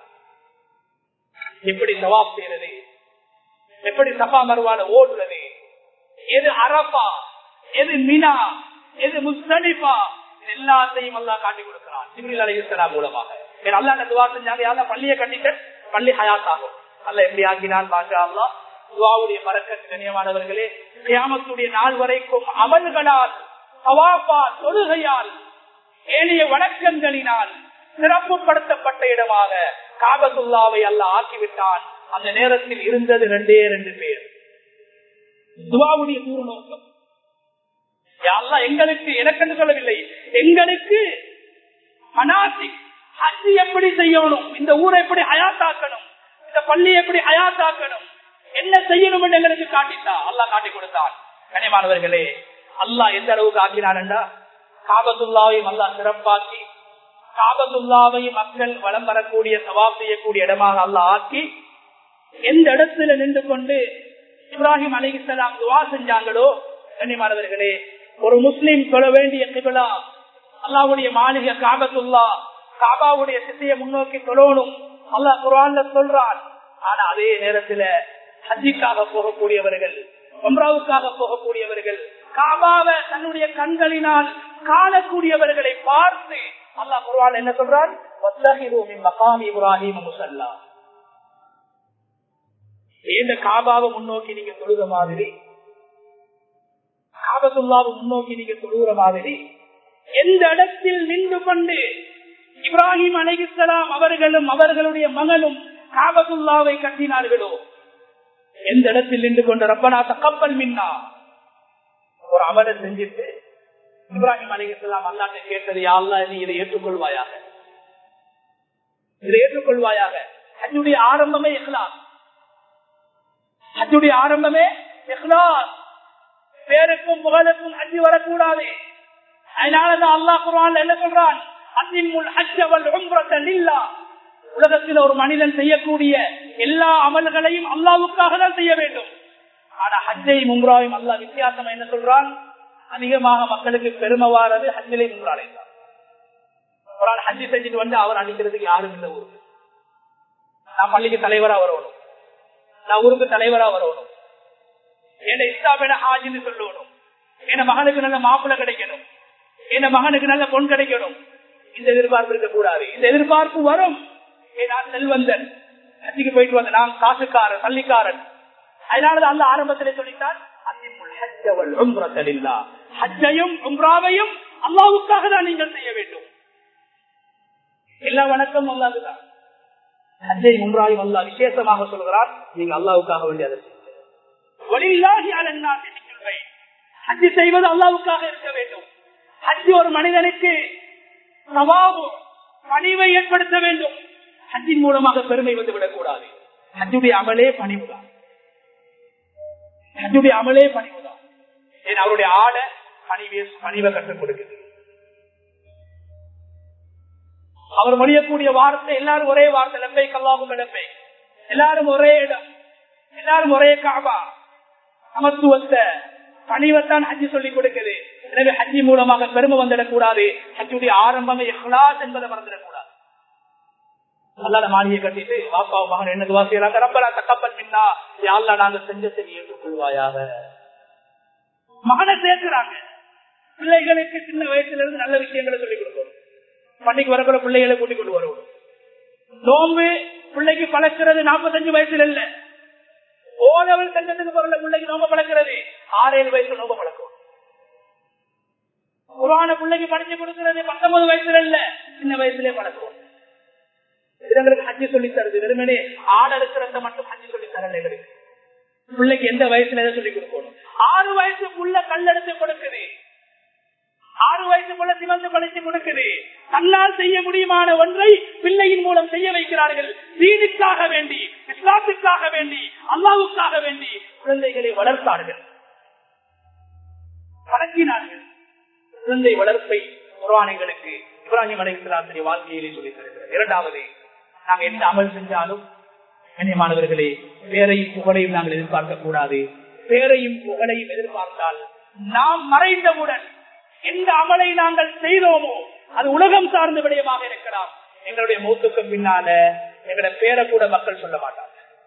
S2: எப்படி சவாப் செய்யறது எப்படி சபா மருவான ஓடுறது எது அரபா எது மினா எது முஸ்தலிபா எல்லாத்தையும் அல்லா காட்டி கொடுக்கிறான் ஜிப்ரில் அலைஹிஸ்ஸலாம் மூலமாக ஏன்னா அல்லாஹ் துவா செஞ்சாங்க யாரா பள்ளியை கட்டிட்டு பள்ளி ஹயாத் ஆகும் அல்ல எப்படி ஆக்கினான் பாஷா அல்லா துவாவுடைய மறக்க கண்ணியமானவர்களே கியாமத்துடைய நாள் வரைக்கும் அமல்களால் சவாப்பால் தொழுகையால் ஏனைய வணக்கங்களினால் சிறப்புப்படுத்தப்பட்ட இடமாக காபத்துல்லாவை அல்ல ஆக்கிவிட்டான் அந்த நேரத்தில் இருந்தது ரெண்டே ரெண்டு பேர் துவாவுடைய தூர நோக்கம் யாரெல்லாம் எங்களுக்கு எனக்கு சொல்லவில்லை எங்களுக்கு மனாசிக் ஹஜ் எப்படி செய்யணும் இந்த ஊரை எப்படி ஹயாத்தாக்கணும் இந்த பள்ளி எப்படி ஹயாத்தாக்கணும் என்ன செய்யணும் என்று எங்களுக்கு காட்டித்தா அல்லாஹ் காட்டி கொடுத்தான் கனிமானவர்களே அல்லாஹ் எந்த அளவுக்கு ஆக்கினான்டா காபத்துல்லாவையும் அல்லாஹ் சிறப்பாக்கி காபத்துல்லாவையும் மக்கள் வளம் வரக்கூடிய சவாப் செய்யக்கூடிய இடமாக அல்லாஹ் ஆக்கி எந்த இடத்துல நின்று கொண்டு இப்ராஹிம் அலிசலாம் துவா செஞ்சாங்களோ கண்ணியமானவர்களே ஒரு முஸ்லீம் சொல்ல வேண்டிய கிபிலா அல்லாவுடைய மாளிகை காபத்துல்லா காபாவுடைய திசையை முன்னோக்கி தொழணும் அல்லாஹ் குரான்ல சொல்றான் ஆனா அதே நேரத்துல ஹஜ்ஜிக்காக போகக்கூடியவர்கள் ஒம்ராவுக்காக போகக்கூடியவர்கள் காபாவை தன்னுடைய கண்களினால் காணக்கூடியவர்களை பார்த்து அல்லாஹ் குர்ஆன் என்ன சொல்றான் வத்தஹிரு மின் மகாமி இப்ராஹிம் முஸல்லா இந்த காபாவை முன்னோக்கி நீங்க தொழுத மாதிரி காபத்துல்லாவை முன்னோக்கி நீங்க தொழுகிற மாதிரி எந்த இடத்தில் நின்று கொண்டு இப்ராஹிம் அலைகிஸ்லாம் அவர்களும் அவர்களுடைய மகனும் காபத்துல்லாவை கட்டினார்களோ எந்த இடத்தில் நின்று கொண்டு ரப்பனா தக்கப்பல் மின்னா ஒரு அமலை செஞ்சுட்டு இப்ராஹிம் அலைகிஸ்லாம் அல்லாட்ட கேட்டது யாழ்லா நீ இதை ஏற்றுக்கொள்வாயாக இதை ஏற்றுக்கொள்வாயாக ஹஜ்ஜுடைய ஆரம்பமே இஹ்லாஸ் ஹஜ்ஜுடைய ஆரம்பமே இஹ்லாஸ் பேருக்கும் புகழுக்கும் ஹஜ்ஜி வரக்கூடாது அதனாலதான் அல்லாஹ் குர்ஆன்ல என்ன சொல்றான் அத்திமுல் ஹஜ்ஜ வல் உம்ரத லில்லாஹ் உலகத்தில் ஒரு மனிதன் செய்யக்கூடிய எல்லா அமல்களையும் அல்லாவுக்காக தான் செய்ய வேண்டும் ஆனா ஹஜ்ஜையும் உம்ராவையும் அல்லாஹ் வித்தியாசமா என்ன சொல்றான் அதிகமாக மக்களுக்கு பெருமை வாரது ஹஜ்ஜிலையும் உம்ராலே தான் ஒரு ஆள் ஹஜ்ஜி செஞ்சுட்டு வந்து அவர் அடிக்கிறதுக்கு யாரும் இல்லை ஊருக்கு நான் பள்ளிக்கு தலைவரா வரணும் நான் ஊருக்கு தலைவரா வரணும் என்ன இஸ்லாமின ஹாஜின்னு சொல்லணும் என் மகனுக்கு நல்ல மாப்பிள்ளை கிடைக்கணும் என் மகனுக்கு நல்ல பொன் கிடைக்கணும் இந்த எதிர்பார்ப்பு இருக்கக்கூடாது இந்த எதிர்பார்ப்பு வரும் ஏ, நான் செல்வந்தன் ஹஜ்ஜிக்கு போயிட்டு வந்த நான் காசுக்காரன் பள்ளிக்காரன் அதனாலதான் அந்த ஆரம்பத்திலே சொல்லித்தான் அத்திமுல் ஹஜ்ஜ வல் உம்ரத லில்லாஹ். ஹஜ்ஜையும் உம்ராவையும் அல்லாவுக்காக தான் நீங்கள் செய்ய வேண்டும் எல்லா வணக்கம் அல்லாதுதான் ஹஜ்ஜை உம்ராயும் அல்லாஹ் விசேஷமாக சொல்கிறார் நீங்க அல்லாவுக்காக வேண்டிய அதை செய்யுங்க. வலில்லாஹி அலன்னாசி ஹஜ்ஜுல் பைத். ஹஜ் செய்வது அல்லாவுக்காக இருக்க வேண்டும் ஹஜ் ஒரு மனிதனுக்கு சவாபு பணிவை ஏற்படுத்த வேண்டும் ஹஜ்ஜின் மூலமாக பெருமை வந்து விடக்கூடாது ஹஜ்ஜுடைய அமலே பணிவுதான் ஹஜ்ஜுடைய அமலே பணிவுதான் ஏன் அவருடைய ஆடை பணிவை பணிவை கற்றுக் கொடுக்குது அவர் மொழியக்கூடிய வார்த்தை எல்லாரும் ஒரே வார்த்தை லெப்பை கல்லாகும் லெப்பை எல்லாரும் ஒரே இடம் எல்லாரும் ஒரே காபா சமத்துவத்தை பணிவைத்தான் ஹஜ்ஜி சொல்லிக் கொடுக்குது எனவே ஹஜ்ஜி மூலமாக பெருமை வந்துடக்கூடாது ஹஜ்ஜுடைய ஆரம்பமே இஹ்லாஸ் என்பதை மறந்துடக்கூடாது அல்லாத மாளிகை கட்டிட்டு பாப்பா மகன் என்ன துவா செய்யறாங்க ரப்பலா தக்கப்பல் மின்னா யாழ்லா நாங்க செஞ்சத்தை நீ ஏற்றுக்கொள்வாயாக மகனை சேர்க்கிறாங்க பிள்ளைகளுக்கு சின்ன வயசுல இருந்து நல்ல விஷயங்களை சொல்லிக் கொடுக்கணும் பண்டிகை வரக்கூட பிள்ளைகளை கூட்டிக் கொண்டு வருவோம் நோம்பு பிள்ளைக்கு பழக்கிறது நாற்பத்தஞ்சு வயசுல இல்ல ஓலவல் சங்கத்துக்கு பிறந்த பிள்ளைக்கு நோம்ப பழக்கிறது ஆறேழு வயசுல நோம்ப பழக்கம் குரான பிள்ளைக்கு படிச்சு கொடுக்கிறது பத்தொன்பது வயசுல இல்ல சின்ன வயசுலயே பழக்கம் எங்களுக்கு ஹஜ்ஜி சொல்லி தருது வெறுமனே ஆட இருக்கிறத மட்டும் ஹஜ்ஜி சொல்லி தரல எங்களுக்கு பிள்ளைக்கு எந்த வயசுல எதை சொல்லி கொடுக்கணும் ஆறு வயசுக்குள்ள கல்லெடுத்து கொடுக்குது ஆறு வயசுக்குள்ள சிவந்து படைத்து கொடுக்குது தன்னால் செய்ய முடியுமான ஒன்றை பிள்ளையின் மூலம் செய்ய வைக்கிறார்கள் தீனுக்காக வேண்டி இஸ்லாத்துக்காக வேண்டி அல்லாவுக்காக வேண்டி குழந்தைகளை வளர்த்தார்கள் வளர்க்கினார்கள் குழந்தை வளர்ப்பை குரானைகளுக்கு இப்ராஹிம் அலைஹிஸ்லாத்துடைய வாழ்க்கையிலே சொல்லி தருகிறது இரண்டாவது நாங்க எந்த அமல் செஞ்சாலும் கண்ணியமானவர்களே பேரையும் புகழையும் நாங்கள் எதிர்பார்க்க கூடாது பேரையும் புகழையும் எதிர்பார்த்தால் நாம் மறைந்தவுடன் எந்த அமலை நாங்கள் செய்தோமோ அது உலகம் சார்ந்த விடயமாக இருக்கலாம் எங்களுடைய மூத்துக்கு பின்னால எங்களுடைய பேரை கூட மக்கள் சொல்ல மாட்டாங்க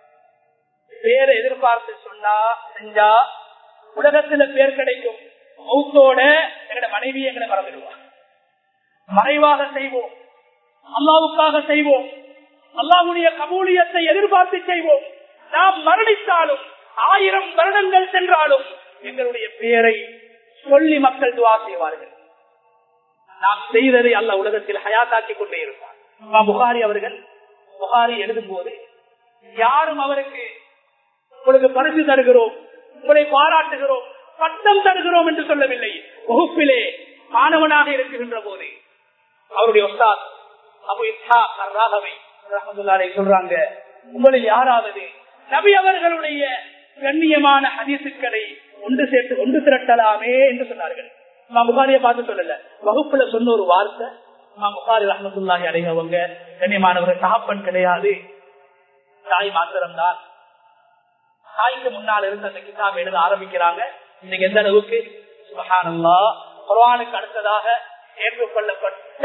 S2: பேரை எதிர்பார்த்து சொன்னா செஞ்சா உலகத்துல பேர் கிடைக்கும் மௌத்தோட எங்களோட மனைவி எங்களை மறந்துடுவார் மறைவாக செய்வோம் அல்லாவுக்காக செய்வோம் அல்லாவுடைய கபூலியத்தை எதிர்பார்த்து செய்வோம் நாம் மரணித்தாலும் ஆயிரம் வருடங்கள் சென்றாலும் எங்களுடைய பெயரை சொல்லி மக்கள் துவா செய்வார்கள் நாம் செய்ததை அல்ல உலகத்தில் ஹயாத்தாக்கி கொண்டே இருப்பார் இமாம் புகாரி அவர்கள் புகாரி எழுதும் போது யாரும் அவருக்கு உங்களுக்கு பரிசு தருகிறோம் உங்களை பாராட்டுகிறோம் பட்டம் தருகிறோம் என்று சொல்லவில்லை வகுப்பிலே மாணவனாக இருக்கின்ற போது அவருடைய ஒஸ்தாத் அபு இஸ்ஹா ராகவை ரஹமதுல்லாரை சொல்றாங்க உங்களில் யாராவது நபி அவர்களுடைய கண்ணியமான ஹதீசுக்களை ஒன்று சேர்த்து ஒன்று திரட்டலாமே என்று சொன்னார்கள் நான் புகாரிய பார்த்து சொல்லல வகுப்புல சொன்ன ஒரு வார்த்தை நான் புகாரி ரஹமத்துல்லாஹி அடையவங்க கண்ணியமானவர்கள் தகப்பன் கிடையாது தாய் மாத்திரம்தான் தாய்க்கு முன்னால் இருந்து அந்த கிதாப் எழுத ஆரம்பிக்கிறாங்க இன்னைக்கு எந்த அளவுக்கு சுபஹானல்லா குர்ஆனுக்கு அடுத்ததாக ஏற்றுக்கொள்ளப்பட்ட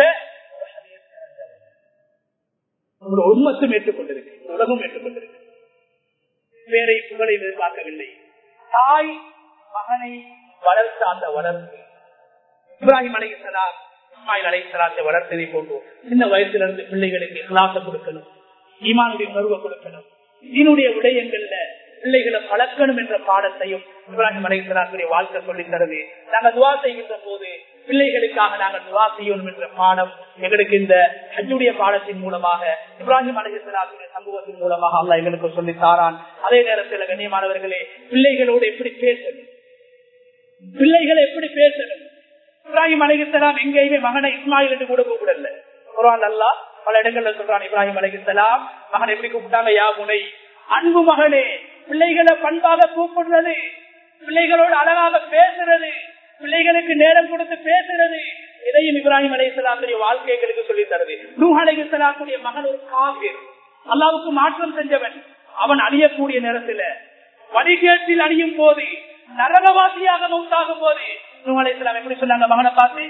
S2: ஒரு உண்மத்தும் ஏற்றுக்கொண்டிருக்கு உலகம் ஏற்றுக்கொண்டிருக்கு வேறை புகழை எதிர்பார்க்கவில்லை தாய் மகனை வளர்த்த அந்த வளர்ப்பு இப்ராஹிம் அலைசலாம் இஸ்மாயில் அலைசலாத்தை வளர்த்ததை போன்றோம் சின்ன வயசுல இருந்து பிள்ளைகளுக்கு இஸ்லாத்தை கொடுக்கணும் ஈமானுடைய உணர்வை கொடுக்கணும் இதனுடைய விடயங்கள்ல பிள்ளைகளை பழக்கணும் என்ற பாடத்தையும் இப்ராஹிம் அலைசலாத்துடைய வாழ்க்கை சொல்லி தருது நாங்க துவா செய்கின்ற போது பிள்ளைகளுக்காக நாங்கள் துவா செய்யணும் என்ற பாடம் எங்களுக்கு இந்த ஹஜ்ஜுடைய பாடத்தின் மூலமாக இப்ராஹிம் அலைசலாத்துடைய சமூகத்தின் மூலமாக அல்லா எங்களுக்கு சொல்லி தாரான் அதே நேரத்தில் கண்ணியமானவர்களே பிள்ளைகளோடு எப்படி பேசணும் பிள்ளைகளை எப்படி பேசணும் இப்ராஹிம் அலைகிஸ்லாம் எங்கேயுமே மகனை இஸ்மாயில் என்று கூட கூப்பிடல குரான் அல்லா பல இடங்கள்ல சொல்றான் இப்ராஹிம் அலைகிஸ்லாம் மகன் எப்படி கூப்பிட்டாங்க யா முனை அன்பு மகனே பிள்ளைகளை பண்பாக கூப்பிடுறது பிள்ளைகளோடு அழகாக பேசுறது பிள்ளைகளுக்கு நேரம் கொடுத்து பேசுறது இதையும் இப்ராஹிம் அலைசலாத்துடைய வாழ்க்கைகளுக்கு சொல்லி தருது நூ அலைசலாத்துடைய மகன் ஒரு காவிர் அல்லாவுக்கு மாற்றம் செஞ்சவன் அவன் அழியக்கூடிய நேரத்துல வடிகேட்டில் அணியும் போது நரகவாசியாக மௌத்தாகும் போது நூலைசலாம் எப்படி சொன்னாங்க மகனை பார்த்து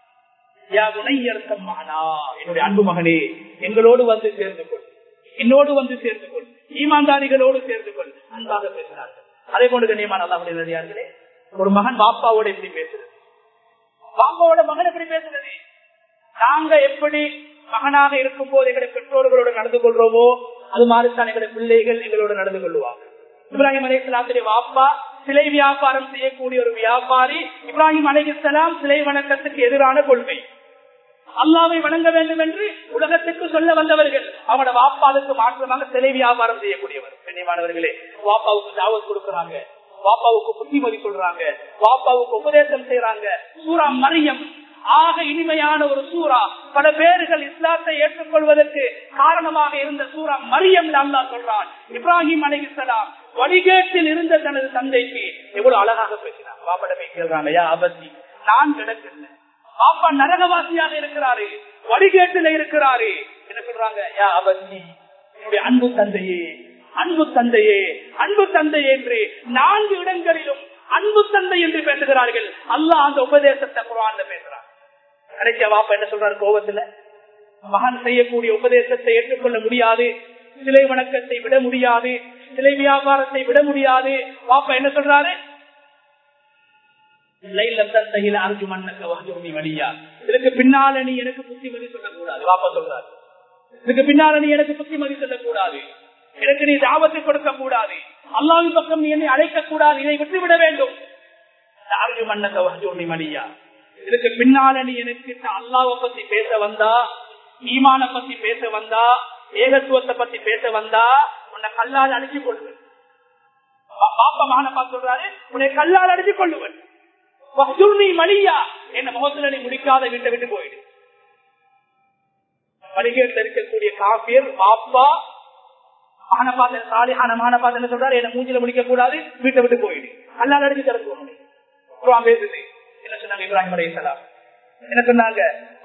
S2: என்னுடைய அன்பு மகனே எங்களோடு வந்து சேர்ந்து கொள் என்னோடு வந்து சேர்ந்து கொள் ஈமான்தாரிகளோடு சேர்ந்து கொள் அன்பாக பேசினார்கள் அதே போன்று கண்ணியமான அல்லாவுடைய நடிகார்களே ஒரு மகன் பாப்பாவோட எப்படி பேசுறது பாப்பாவோட மகன் எப்படி பேசுறது நாங்க எப்படி மகனாக இருக்கும் போது எங்களுடைய பெற்றோர்களோட நடந்து கொள்றோமோ அது மாதிரிதான் எங்களுடைய பிள்ளைகள் எங்களோட நடந்து கொள்வாங்க இப்ராஹிம் அலைசலாத்துடைய வாப்பா சிலை வியாபாரம் செய்யக்கூடிய ஒரு வியாபாரி இப்ராஹிம் அலைசலாம் சிலை வணக்கத்துக்கு எதிரான கொள்கை அல்லாவை வணங்க வேண்டும் என்று உலகத்துக்கு சொல்ல வந்தவர்கள் அவனோட வாப்பாவுக்கு மாற்றமாக சிலை வியாபாரம் செய்யக்கூடியவர் கண்ணியமானவர்களே வாப்பாவுக்கு தாவத் கொடுக்கறாங்க வாப்பாவுக்கு புத்திமதி சொல்றாங்க வாப்பாவுக்கு உபதேசம் செய்யறாங்க சூரா மரியம் ஆக இனிமையான ஒரு சூறா பல பேர்கள் இஸ்லாத்தை ஏற்றுக்கொள்வதற்கு காரணமாக இருந்த சூறா மரியம் அல்லா சொல்றான் இப்ராஹிம் அலிசலாம் வழிகேட்டில் இருந்த தனது தந்தைக்கு எவ்வளவு அழகாக பேசினார் பாப்பாட போய் கேள்றாங்க யா அபத்தி நான் கிடக்கல பாப்பா நரகவாசியாக இருக்கிறாரு வழிகேட்டில இருக்கிறாரு என்ன சொல்றாங்க யா அபத்தி என்னுடைய அன்பு தந்தையே அன்பு தந்தையே அன்பு தந்தை என்று நான்கு இடங்களிலும் அன்பு தந்தை என்று பேசுகிறார்கள் அல்லாஹ் அந்த உபதேசத்தை குரான்ல பேசுறாங்க கடைசியா வாப்பா என்ன சொல்றாரு கோபத்துல மகன் செய்யக்கூடிய உபதேசத்தை ஏற்றுக்கொள்ள முடியாது சிலை வணக்கத்தை விட முடியாது சிலை வியாபாரத்தை விட முடியாது வாப்பா என்ன சொல்றாரு இதுக்கு பின்னால நீ எனக்கு புத்திமதி சொல்லக்கூடாது வாப்பா சொல்றாரு இதுக்கு பின்னால நீ எனக்கு புத்திமதி சொல்லக்கூடாது எனக்கு நீ தாவத்தை கொடுக்க கூடாது அல்லாவின் பக்கம் நீ என்னை அழைக்க கூடாது இதை விட்டுவிட வேண்டும் மணியா இதுக்கு பின்னால நீ எனக்கு அல்லாவை பத்தி பேச வந்தா ஈமான பத்தி பேச வந்தா ஏகத்துவத்தை பத்தி பேச வந்தா உன்னை கல்லால் அடிச்சு கொள்ளுவன் பாப்பா மகனை பார்த்து சொல்றாரு உன்னை கல்லால் அடிச்சு கொள்ளுவன் மணியா என்ன முகத்துல நீ முடிக்காத வீட்டை விட்டு போயிடு வடிகேட்டில் இருக்கக்கூடிய காபியர் பாப்பா மகனை பார்த்து சாலிஹான மகனை பார்த்து என்ன சொல்றாரு என்ன மூஞ்சில முடிக்க கூடாது வீட்டை விட்டு போயிடு கல்லால் அடிச்சு திறந்து பேசுது என்ன சொன்னாங்க இப்ராஹிம் அலைசலாம் என்ன சொன்னாங்க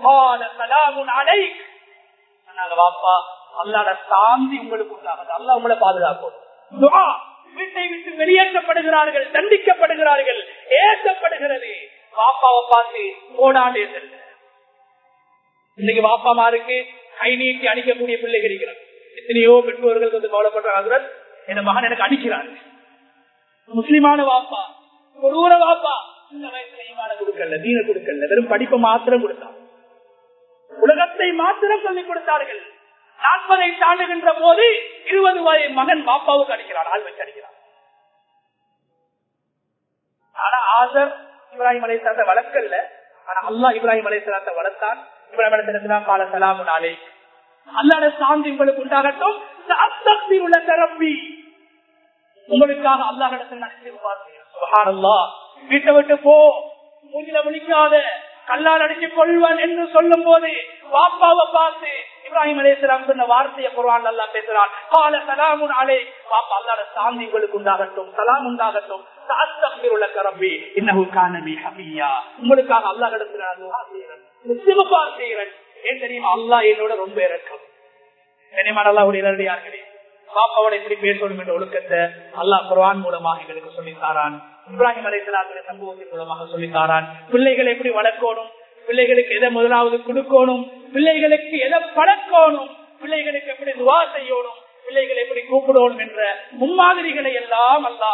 S2: வாப்பா அல்லாட சாந்தி உங்களுக்கு உண்டாகுது அல்லா உங்களை பாதுகாக்கும் வீட்டை விட்டு வெளியேற்றப்படுகிறார்கள் தண்டிக்கப்படுகிறார்கள் ஏற்றப்படுகிறது வாப்பாவை பார்த்து ஓடாண்டே செல்ல இன்னைக்கு வாப்பாமாருக்கு கை நீட்டி அடிக்கக்கூடிய பிள்ளைகள் இருக்கிறார் எத்தனையோ பெற்றோர்கள் வந்து கவலைப்படுறாங்க என் மகன் எனக்கு அடிக்கிறார் முஸ்லிமான வாப்பா கொடூர வாப்பா இந்த வயசுல ஈமான கொடுக்கல தீன கொடுக்கல வெறும் படிப்பை மாத்திரம் கொடுத்தான் உலகத்தை மாத்திரம் சொல்லிக் கொடுத்தார்கள் நாற்பதை தாண்டுகின்ற போது இருபது வயது மகன் பாப்பாவுக்கு அடிக்கிறான் ஆள் வச்சு அடிக்கிறான் ஆனா ஆசர் இப்ராஹிம் அலைசலாத்தை வளர்க்கல ஆனா அல்லா இப்ராஹிம் அலைசலாத்தை வளர்த்தான் இப்ராஹிம் அலைசலாம் கால சலாமு நாளை அல்லாட சாந்தி உங்களுக்கு உண்டாகட்டும் அத்தக்தி உள்ள தரப்பி உங்களுக்காக அல்லாஹிடத்தில் வீட்டை விட்டு போ மூஞ்சில முடிக்காத கல்லால் அடிச்சு கொள்வன் என்று சொல்லும் போது வாப்பாவை பார்த்து இப்ராஹிம் அலேஸ்லாம் சொன்ன வார்த்தையை குரான் அல்லா பேசுறான் கால சலாமுன் அலே பாப்பா அல்லாட சாந்தி உங்களுக்கு உண்டாகட்டும் சலாம் உண்டாகட்டும் உங்களுக்காக அல்லா செய்கிறேன் ஏன் தெரியுமா அல்லா என்னோட ரொம்ப இறக்கம் நேரடியார்களே பாப்பாவோட எப்படி பேசணும் என்ற ஒழுக்கத்தை அல்லாஹ் குர்ஆன் மூலமாக எங்களுக்கு சொல்லித்தாரான் இப்ராஹிம் அலைசலாத்துடைய சம்பவத்தின் மூலமாக சொல்லித்தாரான் பிள்ளைகளை எப்படி வளர்க்கணும் பிள்ளைகளுக்கு எதை முதலாவது கொடுக்கணும் பிள்ளைகளுக்கு எதை பழக்கணும் பிள்ளைகளுக்கு எப்படி துவா செய்யணும் பிள்ளைகளை எப்படி கூப்பிடணும் என்ற முன்மாதிரிகளை எல்லாம் அல்லா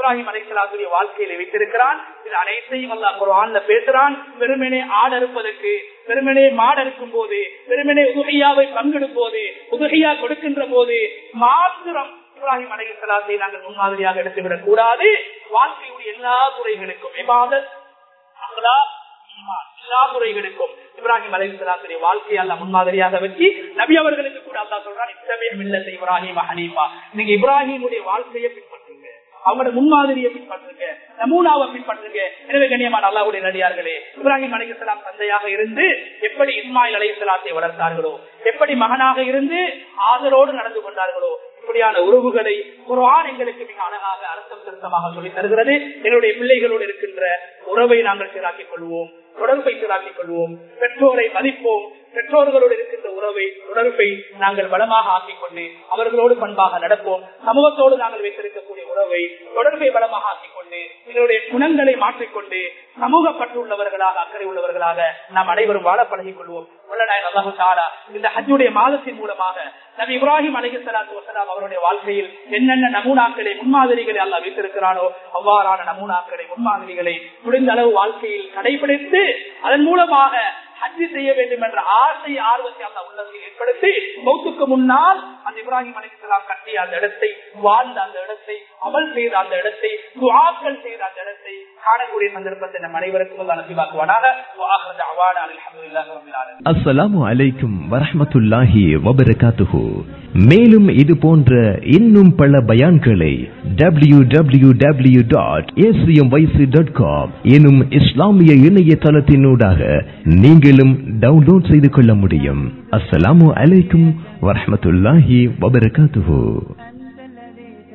S2: இப்ராஹிம் அலைசலாத்துடைய வாழ்க்கையில வைத்திருக்கிறான் இது அனைத்தையும் அல்லாஹ் குர்ஆன்ல பேசுறான் வெறுமனே ஆடறுப்பதற்கு வெறுமனே மாடறுக்கும் போது வெறுமனே உதகையாவை பங்கிடும் போது உதகையா கொடுக்கின்ற போது மாத்திரம் இப்ராஹிம் அலைசலாத்தை நாங்கள் முன்மாதிரியாக எடுத்துவிடக் கூடாது வாழ்க்கையுடைய எல்லா துறைகளுக்கும் விவாதத் அஹ்லாக், ஈமான், எல்லா துறைகளுக்கும் இப்ராஹிம் அலைஹிஸ்ஸலாத்துடைய வாழ்க்கையை அல்லாஹ் முன்மாதிரியாக வச்சு நபி அவர்களுக்கு கூட அல்லாஹ் சொல்றான் இத்தமே மில்லத்தை இப்ராஹிம் ஹனீஃபா நீங்க இப்ராஹிமுடைய வாழ்க்கையை பின்பற்றுங்க அவங்களோட முன்மாதிரியை பின்பற்றுங்க நமூனாவை பின்பற்றுங்க எனவே கண்ணியமான அல்லாஹ்வுடைய நடிகார்களே இப்ராஹிம் அலைஹிஸ்ஸலாம் தந்தையாக இருந்து எப்படி இஸ்மாயில் அலைஹிஸ்ஸலாத்தை வளர்த்தார்களோ எப்படி மகனாக இருந்து ஆதரோடு நடந்து கொண்டார்களோ இப்படியான உறவுகளை குர்ஆன் எங்களுக்கு மிக அழகாக அர்த்தம் திருத்தமாக சொல்லி தருகிறது என்னுடைய பிள்ளைகளோடு இருக்கின்ற உறவை நாங்கள் சீராக்கிக் கொள்வோம் தொடர்பை சீராக்கிக் கொள்வோம் பெற்றோரை மதிப்போம் பெற்றோர்களோடு இருக்கின்ற உறவை தொடர்பை நாங்கள் பலமாக ஆக்கிக் கொண்டு அவர்களோடு பண்பாக நடப்போம் சமூகத்தோடு நாங்கள் வைத்திருக்கக்கூடிய உறவை தொடர்பை பலமாக ஆக்கிக் கொண்டு எங்களுடைய குணங்களை மாற்றிக்கொண்டு சமூக பற்று உள்ளவர்களாக அக்கறை உள்ளவர்களாக நாம் அனைவரும் வாழ பழகிக் கொள்வோம் வல்லநாயன் அல்லாஹு தாலா இந்த ஹஜ்ஜுடைய மாதத்தின் மூலமாக நபி இப்ராஹிம் அலஹி சலாத்து வசலாம் அவருடைய வாழ்க்கையில் என்னென்ன நமூனாக்களை முன்மாதிரிகளை அல்லாஹ் வைத்திருக்கிறானோ அவ்வாறான நமூனாக்களை முன்மாதிரிகளை முடிந்த அளவு வாழ்க்கையில் கடைபிடித்து அதன் மூலமாக ஹஜ்ஜி செய்ய வேண்டும் என்ற ஆசை ஆர்வத்தை அந்த உள்ளத்தில் ஏற்படுத்தி மௌத்துக்கு முன்னால் அந்த இப்ராஹிம் அலிஸ்லாம் கட்டிய அந்த இடத்தை வாழ்ந்த அந்த இடத்தை அமல் செய்த அந்த இடத்தை துவாக்கள் செய்த அந்த இடத்தை காணக்கூடிய சந்தர்ப்பத்தை நம் அனைவருக்கும் நசிவாக்குவானாக
S3: அஸ்ஸலாமு அலைக்கும் வரஹ்மத்துல்லாஹி வபரகாத்துஹு மேலும் இது போன்ற இன்னும் பல பயான்களை W W W dot dot com எனும் இஸ்லாமிய இணையதளத்தினூடாக நீங்களும் டவுன்லோட் செய்து கொள்ள முடியும் அஸ்ஸலாமு அலைக்கும் வரஹ்மத்துல்லாஹி வபரகாத்துஹு